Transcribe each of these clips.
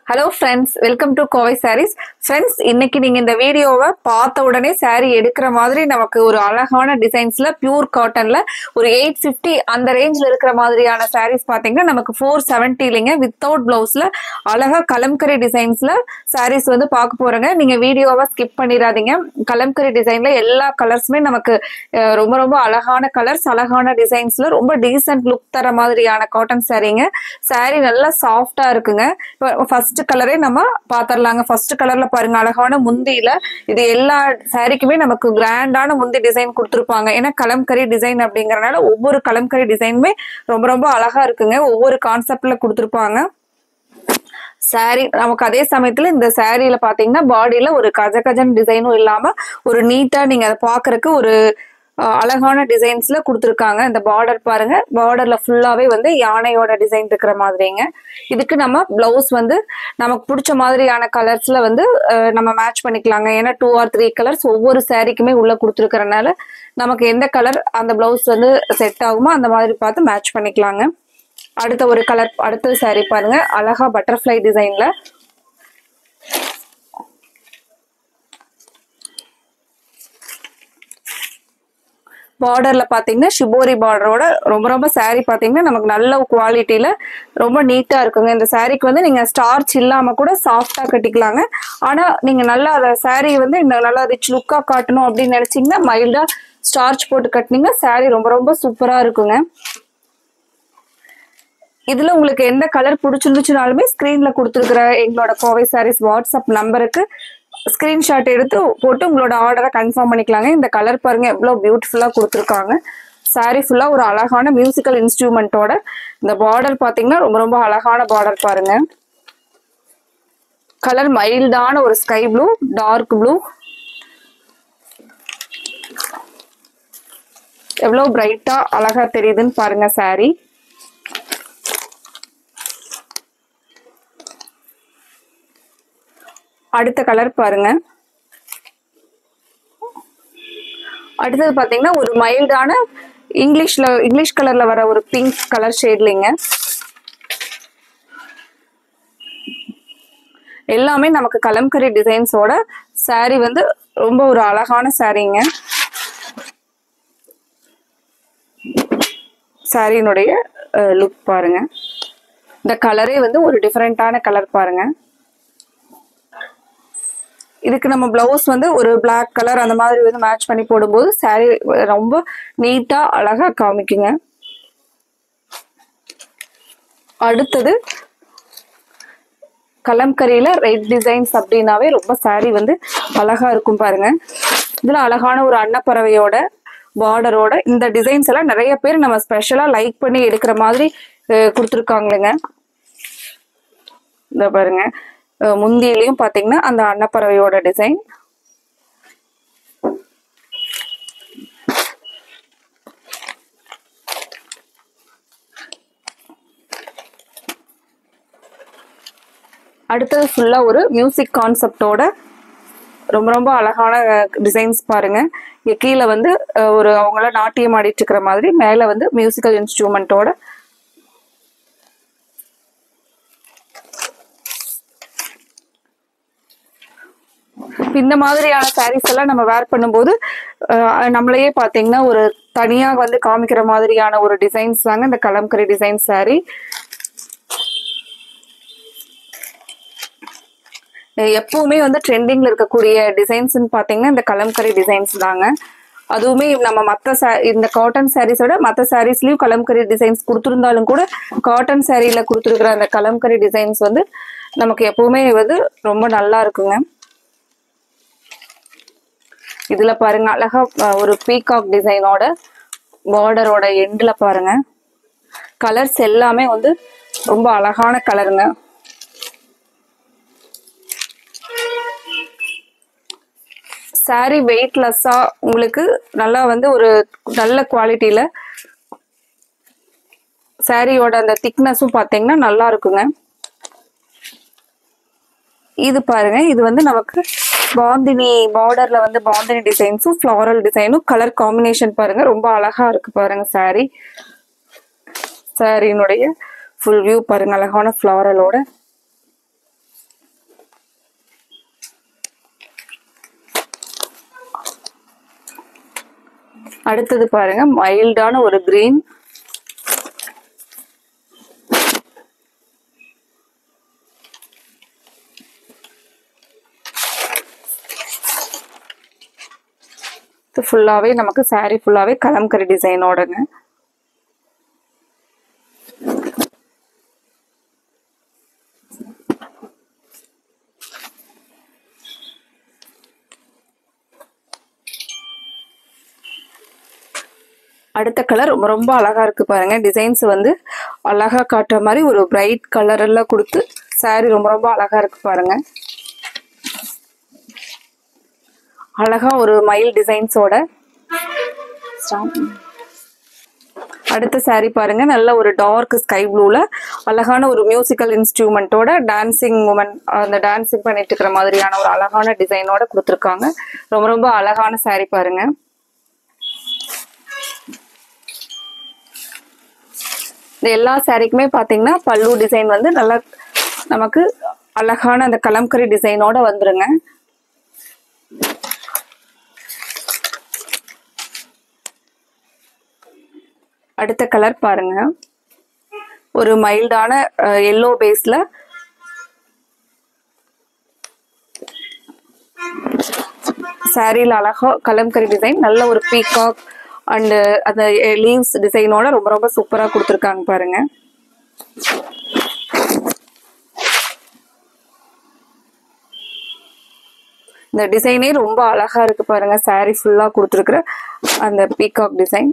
hello friends welcome to Kovai sarees friends இன்னைக்கு நீங்க இந்த வீடியோவை பார்த்த உடனே saree எடுக்கிற மாதிரி நமக்கு ஒரு அழகான டிசைன்ஸ்ல பியூர் காட்டன்ல ஒரு எயிட் ஃபிஃப்டி அந்த ரேஞ்சில் இருக்கிற மாதிரியான sarees பாத்தீங்கன்னா நமக்கு ஃபோர் செவன்ட்டிலிங்க வித்தவுட் பிளவுஸ்ல அழகா கலம்கரி டிசைன்ஸ்ல sarees வந்து பார்க்க போறோங்க நீங்க வீடியோவை ஸ்கிப் பண்ணிடாதீங்க கலம்கரி டிசைன்ல எல்லா கலர்ஸுமே நமக்கு அஹ், ரொம்ப ரொம்ப அழகான கலர்ஸ் அழகான டிசைன்ஸ்ல ரொம்ப டீசென்ட் லுக் தர மாதிரியான காட்டன் சாரீங்க saree நல்லா சாஃப்டா இருக்குங்க இப்போ ஃபர்ஸ்ட் கலரே நம்ம பாத்திரலாங்க ஃபர்ஸ்ட் கலர்ல பாருங்க அழகான முந்தியில இது எல்லா சாரிக்குமே நமக்கு கிராண்டான முந்தி டிசைன் கொடுத்துருப்பாங்க ஏன்னா கலம்கரி டிசைன் அப்படிங்கறனால ஒவ்வொரு கலம்கரி டிசைனுமே ரொம்ப ரொம்ப அழகா இருக்குங்க ஒவ்வொரு கான்செப்ட்ல கொடுத்துருப்பாங்க saree நமக்கு அதே சமயத்துல இந்த சாரீல பாத்தீங்கன்னா பாடியில ஒரு கஜ கஜன் டிசைனும் இல்லாம ஒரு நீட்டா நீங்க அதை பாக்குறதுக்கு ஒரு அஹ், அழகான டிசைன்ஸ்ல கொடுத்துருக்காங்க இந்த பார்டர் பாருங்க பார்டர்ல ஃபுல்லாவே வந்து யானையோட டிசைன் இருக்கிற மாதிரிங்க இதுக்கு நம்ம பிளவுஸ் வந்து நமக்கு பிடிச்ச மாதிரியான கலர்ஸ்ல வந்து அஹ், நம்ம மேட்ச் பண்ணிக்கலாங்க ஏன்னா டூ ஆர் த்ரீ கலர்ஸ் ஒவ்வொரு சாரீக்குமே உள்ள கொடுத்துருக்கறனால நமக்கு எந்த கலர் அந்த பிளவுஸ் வந்து செட் ஆகுமோ அந்த மாதிரி பார்த்து மேட்ச் பண்ணிக்கலாங்க அடுத்த ஒரு கலர் அடுத்த saree பாருங்க அழகா பட்டர்ஃப்ளை டிசைன்ல பார்டர்ல பாத்தீங்கன்னா ஷிபோரி பார்டரோட ரொம்ப ரொம்ப saree பாத்தீங்கன்னா நமக்கு நல்ல குவாலிட்டியில ரொம்ப நீட்டா இருக்குங்க இந்த சாரீக்கு வந்து நீங்க ஸ்டார்ச் இல்லாம கூட சாஃப்டா கட்டிக்கலாங்க ஆனா நீங்க நல்லா அந்த saree வந்து இந்த நல்லா ரிச் லுக்கா காட்டணும் அப்படின்னு நினைச்சீங்கன்னா மைல்டா ஸ்டார்ச் போட்டு கட்டினீங்கன்னா saree ரொம்ப ரொம்ப சூப்பரா இருக்குங்க இதுல உங்களுக்கு எந்த கலர் பிடிச்சிருந்துச்சுனாலுமே ஸ்கிரீன்ல கொடுத்துருக்கிற எங்களோட கோவை சாரீஸ் வாட்ஸ்அப் நம்பருக்கு ஸ்கிரீன்ஷாட் எடுத்து போட்டு உங்களோட ஆர்டரை கன்ஃபார்ம் பண்ணிக்கலாங்க இந்த கலர் பாருங்க எவ்வளவு பியூட்டிஃபுல்லா கொடுத்துருக்காங்க saree ஃபுல்லா ஒரு அழகான மியூசிக்கல் இன்ஸ்ட்ருமெண்ட்டோட இந்த பார்டர் பாத்தீங்கன்னா ரொம்ப ரொம்ப அழகான பார்டர் பாருங்க கலர் மைல்டான ஒரு ஸ்கை ப்ளூ டார்க் ப்ளூ எவ்வளவு பிரைட்டா அழகா தெரியுதுன்னு பாருங்க saree அடுத்த கலர் பாருங்க அடுத்தது பாத்தீங்கன்னா ஒரு மைல்டான இங்கிலீஷ்ல இங்கிலீஷ் கலர்ல வர ஒரு பிங்க் கலர் ஷேட்லிங்க எல்லாமே நமக்கு கலம்கரி டிசைன்ஸோட saree வந்து ரொம்ப ஒரு அழகான சாரீங்க சாரியினுடைய லுக் பாருங்க இந்த கலரே வந்து ஒரு டிஃப்ரெண்டான கலர் பாருங்க இதுக்கு நம்ம பிளவுஸ் வந்து ஒரு Black கலர் அந்த மாதிரி வந்து மேட்ச் பண்ணி போடும்போது saree ரொம்ப நீட்டா அழகா காமிக்குங்க அடுத்தது கலம்கரியில ரெட் டிசைன்ஸ் அப்படின்னாவே ரொம்ப saree வந்து அழகா இருக்கும் பாருங்க இதுல அழகான ஒரு அன்னப்பறவையோட பார்டரோட இந்த டிசைன்ஸ் எல்லாம் நிறைய பேர் நம்ம ஸ்பெஷலா லைக் பண்ணி எடுக்கிற மாதிரி அஹ், கொடுத்துருக்காங்களுங்க இந்த பாருங்க அஹ் முந்தியிலையும் பாத்தீங்கன்னா அந்த அன்னப்பறவையோட டிசைன் அடுத்தது ஃபுல்லா ஒரு மியூசிக் கான்செப்டோட ரொம்ப ரொம்ப அழகான டிசைன்ஸ் பாருங்க இங்க கீழே வந்து அஹ், ஒரு அவங்கள நாட்டியம் ஆடிட்டு இருக்கிற மாதிரி மேல வந்து மியூசிக்கல் இன்ஸ்ட்ருமெண்ட்டோட இந்த மாதிரியான சாரீஸ் எல்லாம் நம்ம வேர் பண்ணும்போது அஹ், நம்மளையே பாத்தீங்கன்னா ஒரு தனியா வந்து காமிக்கிற மாதிரியான ஒரு டிசைன்ஸ் தாங்க இந்த கலம்கரி டிசைன் saree அஹ் எப்பவுமே வந்து ட்ரெண்டிங்ல இருக்கக்கூடிய டிசைன்ஸ்னு பாத்தீங்கன்னா இந்த கலம்கரி டிசைன்ஸ் தாங்க அதுவுமே நம்ம மற்ற இந்த காட்டன் சாரீஸோட மற்ற சாரீஸ்லயும் கலம்கரி டிசைன்ஸ் கொடுத்துருந்தாலும் கூட காட்டன் சாரீல கொடுத்துருக்கிற அந்த கலம்கரி டிசைன்ஸ் வந்து நமக்கு எப்பவுமே வந்து ரொம்ப நல்லா இருக்குங்க இதுல பாருங்க அழகா அஹ், ஒரு பீகாக் டிசைனோட பார்டரோட எண்ட்ல பாருங்க கலர்ஸ் எல்லாமே வந்து ரொம்ப அழகான கலருங்க saree வெயிட்லெஸ்ஸா உங்களுக்கு நல்லா வந்து ஒரு நல்ல குவாலிட்டியில சாரியோட அந்த திக்னஸும் பாத்தீங்கன்னா நல்லா இருக்குங்க இது பாருங்க இது வந்து நமக்கு பாந்தினி பார்டர்ல வந்து பாந்தினி டிசைன்ஸும் ஃப்ளாரல் டிசைனும் கலர் காம்பினேஷன் பாருங்க ரொம்ப அழகா இருக்கு பாருங்க saree சாரியினுடைய ஃபுல் வியூ பாருங்க அழகான ஃப்ளாரலோட அடுத்தது பாருங்க மைல்டான ஒரு கிரீன் இது ஃபுல்லாவே நமக்கு saree ஃபுல்லாவே கலம்கரி டிசைனோடங்க அடுத்த கலர் ரொம்ப ரொம்ப அழகா இருக்கு பாருங்க டிசைன்ஸ் வந்து அழகா காட்டுற மாதிரி ஒரு பிரைட் கலர் எல்லாம் கொடுத்து saree ரொம்ப ரொம்ப அழகா இருக்கு பாருங்க அழகா ஒரு மயில் டிசைன்ஸோட அடுத்த saree பாருங்க நல்ல ஒரு டார்க் ஸ்கை ப்ளூல அழகான ஒரு மியூசிக்கல் இன்ஸ்ட்ருமெண்ட்டோட டான்சிங் உமன் அந்த டான்சிங் பண்ணிட்டு இருக்கிற மாதிரியான ஒரு அழகான டிசைனோட கொடுத்துருக்காங்க ரொம்ப ரொம்ப அழகான saree பாருங்க இந்த எல்லா சாரிக்குமே பாத்தீங்கன்னா பல்லு டிசைன் வந்து நல்லா நமக்கு அழகான அந்த கலம்கரி டிசைனோட வந்துருங்க அடுத்த கலர் பாருங்க ஒரு மைல்டான எல்லோ பேஸ்ல சாரியில் அழகா கலம்கரி டிசைன் நல்ல ஒரு பீகாக் அண்ட் அந்த லீவ்ஸ் டிசைனோட ரொம்ப ரொம்ப சூப்பரா கொடுத்துருக்காங்க பாருங்க இந்த டிசைனே ரொம்ப அழகா இருக்கு பாருங்க saree ஃபுல்லா கொடுத்துருக்குற அந்த பீகாக் டிசைன்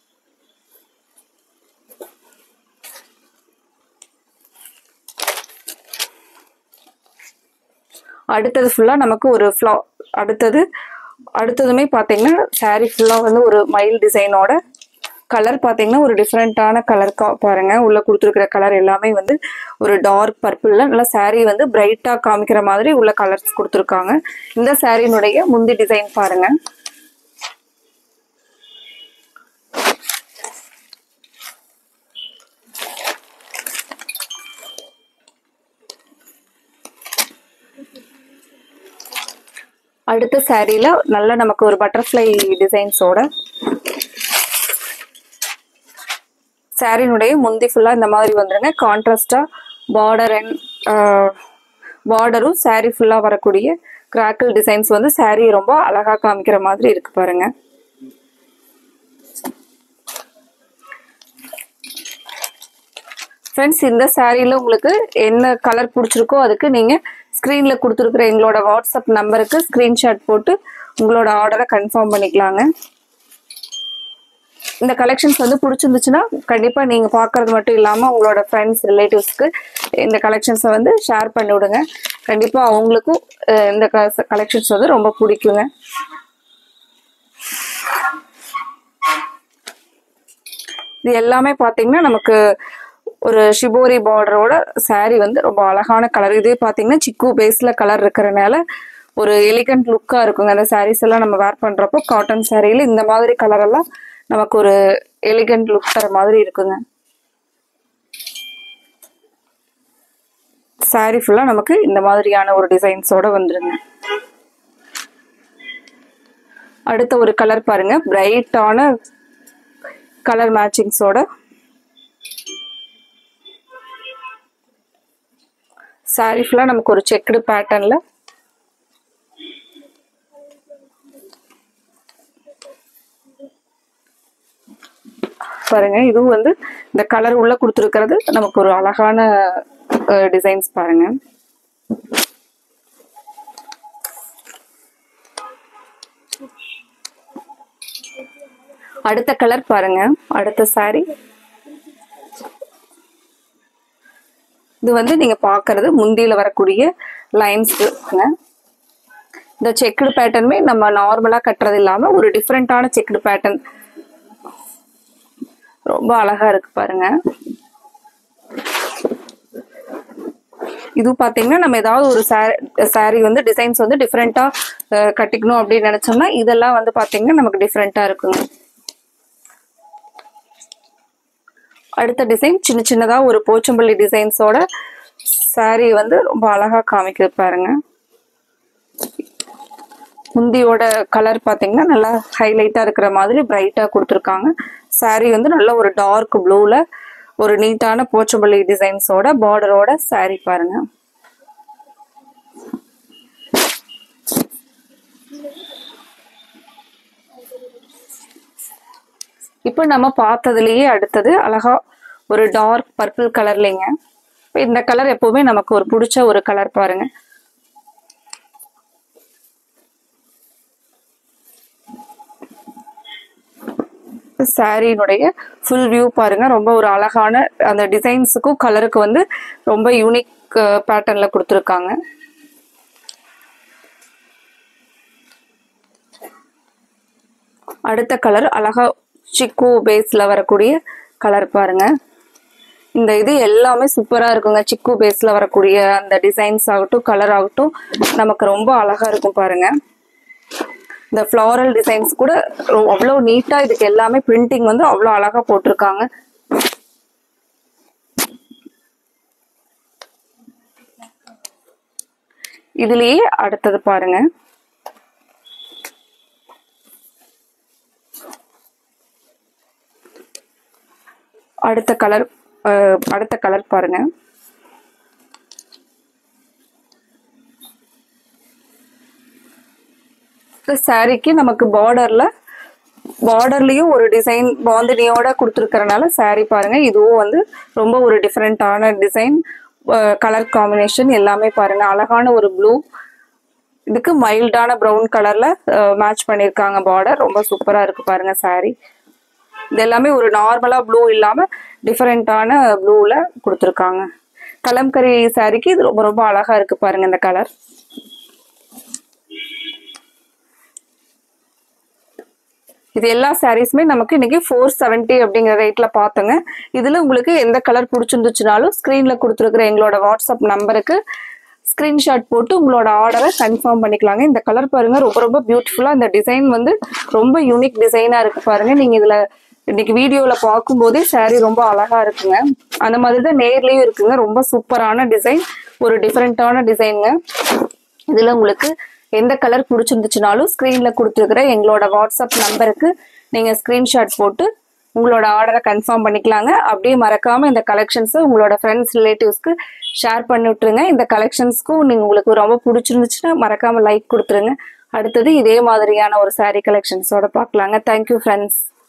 அடுத்தது ஃபுல்லா நமக்கு ஒரு ஃப்ளா அடுத்தது அடுத்ததுமே பாத்தீங்கன்னா saree ஃபுல்லா வந்து ஒரு மயில் டிசைனோட கலர் பாத்தீங்கன்னா ஒரு டிஃப்ரெண்ட்டான கலர் பாருங்க உள்ள கொடுத்துருக்கிற கலர் எல்லாமே வந்து ஒரு டார்க் பர்பிள்ல நல்லா saree வந்து பிரைட்டா காமிக்கிற மாதிரி உள்ள கலர்ஸ் கொடுத்துருக்காங்க இந்த சாரியினுடைய முந்தி டிசைன் பாருங்க அடுத்த சாரியில நல்ல நமக்கு ஒரு பட்டர்ஃப்ளை டிசைன்ஸோட சாரினுடைய முந்தி ஃபுல்லா இந்த மாதிரி வந்துருங்க கான்ட்ராஸ்டா பார்டர் அண்ட் பார்டரும் saree ஃபுல்லா வரக்கூடிய கிராக்கிள் டிசைன்ஸ் வந்து saree ரொம்ப அழகா காமிக்கிற மாதிரி இருக்கு பாருங்க ஃப்ரெண்ட்ஸ் இந்த சாரியில் உங்களுக்கு என்ன கலர் பிடிச்சிருக்கோ அதுக்கு நீங்கள் ஸ்க்ரீனில் கொடுத்துருக்குற எங்களோட வாட்ஸ்அப் நம்பருக்கு ஸ்க்ரீன்ஷாட் போட்டு உங்களோட ஆர்டரை கன்ஃபார்ம் பண்ணிக்கலாங்க இந்த கலெக்ஷன்ஸ் வந்து பிடிச்சிருந்துச்சுன்னா கண்டிப்பாக நீங்கள் பார்க்கறது மட்டும் இல்லாமல் உங்களோட ஃப்ரெண்ட்ஸ் ரிலேட்டிவ்ஸ்க்கு இந்த கலெக்ஷன்ஸை வந்து ஷேர் பண்ணி விடுங்க கண்டிப்பாக அவங்களுக்கும் அஹ், இந்த கலெக்ஷன்ஸ் வந்து ரொம்ப பிடிக்குங்க இது எல்லாமே பார்த்தீங்கன்னா நமக்கு ஒரு ஷிபோரி பார்டரோட saree வந்து ரொம்ப அழகான கலர் இதே பார்த்தீங்கன்னா சிக்கு பேஸில் கலர் இருக்கிறனால ஒரு எலிகண்ட் லுக்காக இருக்குங்க அந்த sarees எல்லாம் நம்ம வேர் பண்ணுறப்போ காட்டன் சாரியில் இந்த மாதிரி கலர் எல்லாம் நமக்கு ஒரு எலிகண்ட் லுக் தர மாதிரி இருக்குங்க saree ஃபுல்லாக நமக்கு இந்த மாதிரியான ஒரு டிசைன்ஸோட வந்துருங்க அடுத்த ஒரு கலர் பாருங்க பிரைட்டான கலர் மேட்சிங்ஸோட சாரி ஃபுல்லாக நமக்கு ஒரு செக்குடு பேட்டர்னில் பாருங்க இதுவும் வந்து இந்த கலர் உள்ள கொடுத்துருக்கிறது நமக்கு ஒரு அழகான டிசைன்ஸ் பாருங்க அடுத்த கலர் பாருங்க அடுத்த saree இது வந்து நீங்க பாக்குறது முந்தியில வரக்கூடிய லைன்ஸ் இருக்குங்க இந்த செக்குடு பேட்டர்னுமே நம்ம நார்மலா கட்டுறது இல்லாம ஒரு டிஃப்ரெண்டான செக்குடு பேட்டர்ன் ரொம்ப அழகா இருக்கு பாருங்க இது பாத்தீங்கன்னா நம்ம ஏதாவது ஒரு saree வந்து டிசைன்ஸ் வந்து டிஃப்ரெண்டா கட்டிக்கணும் அப்படின்னு நினைச்சோம்னா இதெல்லாம் வந்து பாத்தீங்கன்னா நமக்கு டிஃப்ரெண்டா இருக்குங்க அடுத்த டிசைன் சின்ன சின்னதா ஒரு போச்சம்பள்ளி டிசைன்ஸோட saree வந்து ரொம்ப அழகா காமிக்குது பாருங்க முந்தியோட கலர் பார்த்தீங்கன்னா நல்லா ஹைலைட்டாக இருக்கிற மாதிரி பிரைட்டாக கொடுத்துருக்காங்க saree வந்து நல்ல ஒரு டார்க் ப்ளூவில் ஒரு நீட்டான போச்சம்பள்ளி டிசைன்ஸோட பார்டரோட saree பாருங்க இப்போ நம்ம பார்த்ததுலயே அடுத்தது அழகா ஒரு டார்க் பர்பிள் கலர்லைங்க இப்போ இந்த கலர் எப்பவுமே நமக்கு ஒரு பிடிச்ச ஒரு கலர் பாருங்க சாரியினுடைய ஃபுல் வியூ பாருங்க ரொம்ப ஒரு அழகான அந்த டிசைன்ஸுக்கும் கலருக்கு வந்து ரொம்ப யூனிக் பேட்டர்ன்ல கொடுத்துருக்காங்க அடுத்த கலர் அழகா சிக்கு பேஸ்ல வரக்கூடிய கலர் பாருங்க இந்த இது எல்லாமே சூப்பரா இருக்குங்க சிக்கு பேஸ்ல வரக்கூடிய அந்த டிசைன்ஸ் ஆகட்டும் கலர் ஆகட்டும் நமக்கு ரொம்ப அழகா இருக்கும் பாருங்க இந்த ஃப்ளாரல் டிசைன்ஸ் கூட ரொ- அவ்வளோ நீட்டா இதுக்கு எல்லாமே பிரிண்டிங் வந்து அவ்வளோ அழகா போட்டிருக்காங்க இதுலயே அடுத்தது பாருங்க அடுத்த கலர் அடுத்த கலர் பாருங்க இந்த சாரிக்கு நமக்கு பார்டர்ல பார்டர்லயும் ஒரு டிசைன் பாந்தினியோட கொடுத்துருக்கறனால saree பாருங்க இதுவும் வந்து ரொம்ப ஒரு டிஃப்ரெண்டான டிசைன் கலர் காம்பினேஷன் எல்லாமே பாருங்க அழகான ஒரு ப்ளூ இதுக்கு மைல்டான ப்ரௌன் கலர்ல மேட்ச் பண்ணியிருக்காங்க பார்டர் ரொம்ப சூப்பரா இருக்கு பாருங்க saree இது எல்லாமே ஒரு நார்மலா ப்ளூ இல்லாம டிஃபரெண்டான ப்ளூல கொடுத்துருக்காங்க கலம்கரி சாரிக்கு இது ரொம்ப ரொம்ப அழகா இருக்கு பாருங்க இந்த கலர் இது எல்லா சாரீஸுமே நமக்கு இன்னைக்கு ஃபோர் செவன்ட்டி அப்படிங்கிற ரேட்ல பார்த்தோங்க இதுல உங்களுக்கு எந்த கலர் பிடிச்சிருந்துச்சுனாலும் ஸ்க்ரீன்ல கொடுத்துருக்குற எங்களோட வாட்ஸ்அப் நம்பருக்கு ஸ்கிரீன்ஷாட் போட்டு உங்களோட ஆர்டரை கன்ஃபார்ம் பண்ணிக்கலாங்க இந்த கலர் பாருங்க ரொம்ப ரொம்ப பியூட்டிஃபுல்லா இந்த டிசைன் வந்து ரொம்ப யூனிக் டிசைனா இருக்கு பாருங்க நீங்க இதுல இன்னைக்கு வீடியோல பார்க்கும்போதே saree ரொம்ப அழகா இருக்குங்க அந்த மாதிரி தான் நேர்லயும் இருக்குங்க ரொம்ப சூப்பரான டிசைன் ஒரு டிஃப்ரெண்டான டிசைனுங்க இதுல உங்களுக்கு எந்த கலர் பிடிச்சிருந்துச்சுனாலும் ஸ்க்ரீன்ல கொடுத்துருக்குற எங்களோட வாட்ஸ்அப் நம்பருக்கு நீங்க ஸ்கிரீன்ஷாட் போட்டு உங்களோட ஆர்டரை கன்ஃபார்ம் பண்ணிக்கலாங்க அப்படியே மறக்காம இந்த கலெக்ஷன்ஸை உங்களோட ஃப்ரெண்ட்ஸ் ரிலேட்டிவ்ஸ்க்கு ஷேர் பண்ணி விட்டுருங்க இந்த கலெக்ஷன்ஸ்க்கும் நீங்க உங்களுக்கு ரொம்ப பிடிச்சிருந்துச்சுன்னா மறக்காம லைக் கொடுத்துருங்க அடுத்தது இதே மாதிரியான ஒரு saree கலெக்ஷன்ஸோட பார்க்கலாங்க தேங்க்யூ ஃப்ரெண்ட்ஸ்